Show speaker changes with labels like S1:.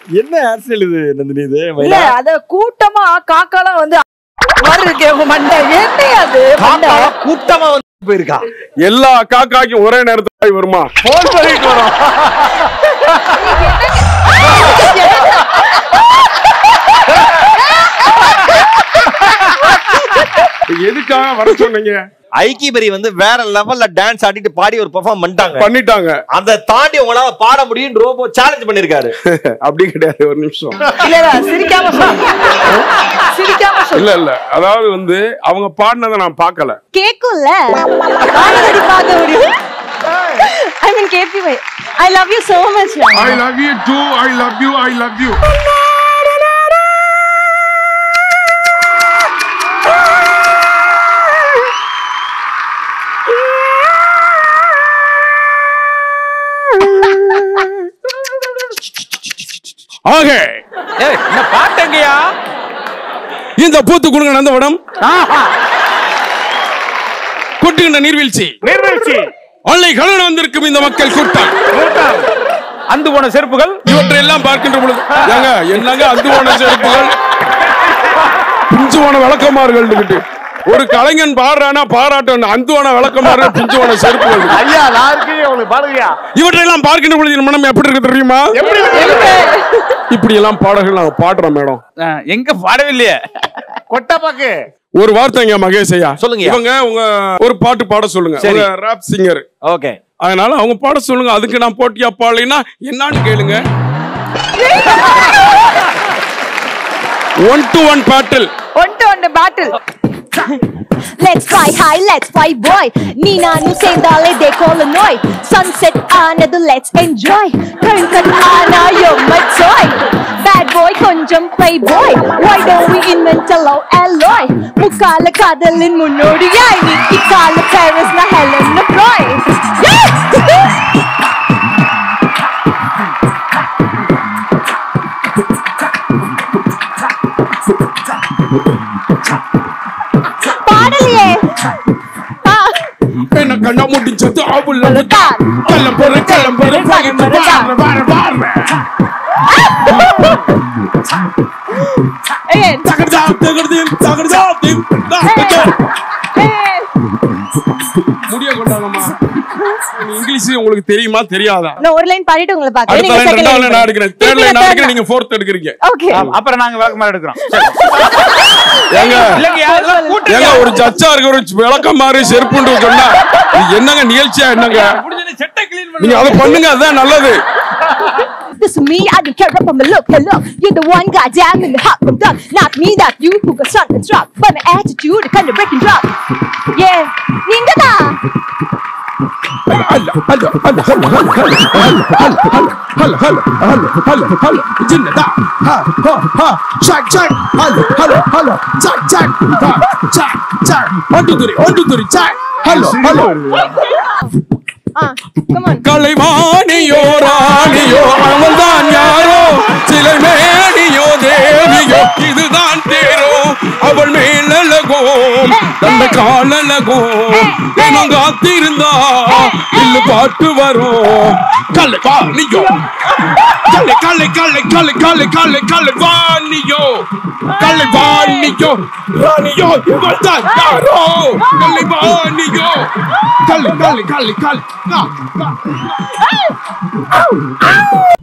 S1: என்ன hair style இது நந்தினி இது
S2: இல்ல அத கூட்டமா காக்காலாம் வந்து மாதிரி இருக்கே உங்க மண்டை என்ன அது மண்டை
S3: கூட்டமா வந்து போயிருக்கா
S1: எல்லா காக்காக்கும் ஒரே நேரத்துல வருமா போன் பண்ணிட்டு வரோம் எதுக்காக வர சொன்னீங்க
S3: ஐக்கிபரி வந்து வேற லெவல்ல டான்ஸ் ஆடிட்டு பாடி ஒரு பெர்ஃபார்ம் பண்ணிட்டாங்க
S1: பண்ணிட்டாங்க
S3: அதை தாண்டி உங்களால பாட முடியும் ரோபோ சேலஞ்ச் பண்ணிருக்காரு
S1: அப்படி கிடையாது ஒரு நிமிஷம்
S2: இல்ல இல்ல சிரிக்காம சொல்லு சிரிக்காம சொல்லு
S1: இல்ல இல்ல அதாவது வந்து அவங்க பாடினதை நான் பார்க்கல
S4: கேக்கும்ல பாடுறடி பார்க்க முடியும் ஐ மீன் கேபி why I love you so much
S1: I love you too I love you I love you ஆக
S5: என்ன பாட்டங்கயா
S1: இந்த பூத்து கொடுங்க நந்தவனம் கொட்டுகின்ற நீர்வீழ்ச்சி
S5: நீர்வீழ்ச்சி
S1: அன்னை கலன வந்திருக்கும் இந்த மக்கள் கூட்டம்
S5: கூட்டம் அந்து போன செருப்புகள்
S1: இவற்றை எல்லாம் பார்க்கின்ற பொழுது ஏங்க என்னங்க அந்து போன செருப்புகள் பிஞ்சு போன விளக்கமார்கள் ஒரு கலைஞன் பாடுறானா பாராட்டம் அந்துவான விளக்கமாறு பிஞ்சு போன செருப்புகள்
S5: ஐயா நான் இருக்கேன் உங்களுக்கு பாடுங்கயா
S1: இவற்றையெல்லாம் பார்க்கின்ற பொழுது என் மனம் எப்படி இருக்கு தெரியுமா
S5: எப்படி
S1: இப்படி எல்லாம் பாடல்கள் நாங்க பாடுறோம் மேடம்
S5: அஹ், எங்க பாடவில்லையே கொட்டப்பாக்கு
S1: ஒரு வார்த்தைங்க மகேஷ் ஐயா
S3: சொல்லுங்கய்யா.
S1: இவங்க உங்க ஒரு பாட்டு பாட சொல்லுங்க
S3: சரி.
S1: ராப் சிங்கர்
S3: ஓகே
S1: அதனால அவங்க பாட சொல்லுங்க அதுக்கு நான் போட்டியா பாடலைன்னா என்னன்னு கேளுங்க ஒன் டு ஒன் பாட்டில்
S2: ஒன்ட்டு ஒன்று battle
S4: Let's fly high, let's fly boy. நீ நானும் சேர்ந்தாலே they call a noise. Sunset ஆனது let's enjoy. கண் கண் ஆனா you're my toy. Bad boy கொஞ்சம் play boy. Why don't we invent a low alloy? முக்கால காதலின் முன்னோடியாய் நீ இக்கால Paris நான் Helen Troy. பாடலையே ஆ
S1: என்ன கண்ணா முடிச்சது ஆவுல
S4: தான்.
S1: கள்ளம்பொரு கள்ளம்பொரு
S4: கள்ளம்பொரு தான்.
S1: வார வார
S4: ஏய்
S1: தகர்தா தகர்தீம் தகர்தாதீம் தகர்தா
S4: ஏய்
S1: முடிய கொண்டாங்கம்மா நீ இங்கிலீஷ் உங்களுக்கு தெரியுமா தெரியாதா
S4: நான் ஒரு லைன் பாடிட்டு உங்களை பாக்குறேன்
S1: அடுத்த லைன் ரெண்டாவது லைன் நான் எடுக்கிறேன் தேர்ட் லைன் நான் எடுக்கிறேன்
S4: நீங்க
S1: நீங்க ஃபோர்த் எடுக்கிறீங்க
S4: ஓகே
S5: அப்புறம் நாங்க விளக்கமா எடுக்கிறோம்
S1: ஏங்க
S5: இல்லைங்கய்யா இதெல்லாம் கூட்டம்
S1: ஏங்க ஒரு ஜட்ஜா இருக்க ஒரு விளக்கம் மாதிரி செருப்புன்னு சொன்னா இது என்னங்க நிகழ்ச்சியா என்னங்க
S5: முடிஞ்சது செட்டை கிளீன்
S1: நீங்க அதை பண்ணுங்க அதுதான் நல்லது
S4: This is me, I don't care up on my look, hello. You're the one goddamn in the hot from done. Not me, that you who got shot and drop. But my attitude, kind of break and drop. Yeah, நீங்க தான் ஆ come on
S1: கலைவாணியோ ராணியோ அவள்தான் யாரோ சிலை மேனியோ தேவியோ இதுதான் தேரோ அவள் மேலழகோ தந்த காலழகோ தினம் காத்திருந்தா இல்லு பாட்டு வரும் கலைவாணியோ கலை கலை கலை கலை கலை கலை கலைவாணியோ கலைவாணியோ ராணியோ இவள்தான் யாரோ கலைவாணியோ கலை கலை கலை கலை கா, கா.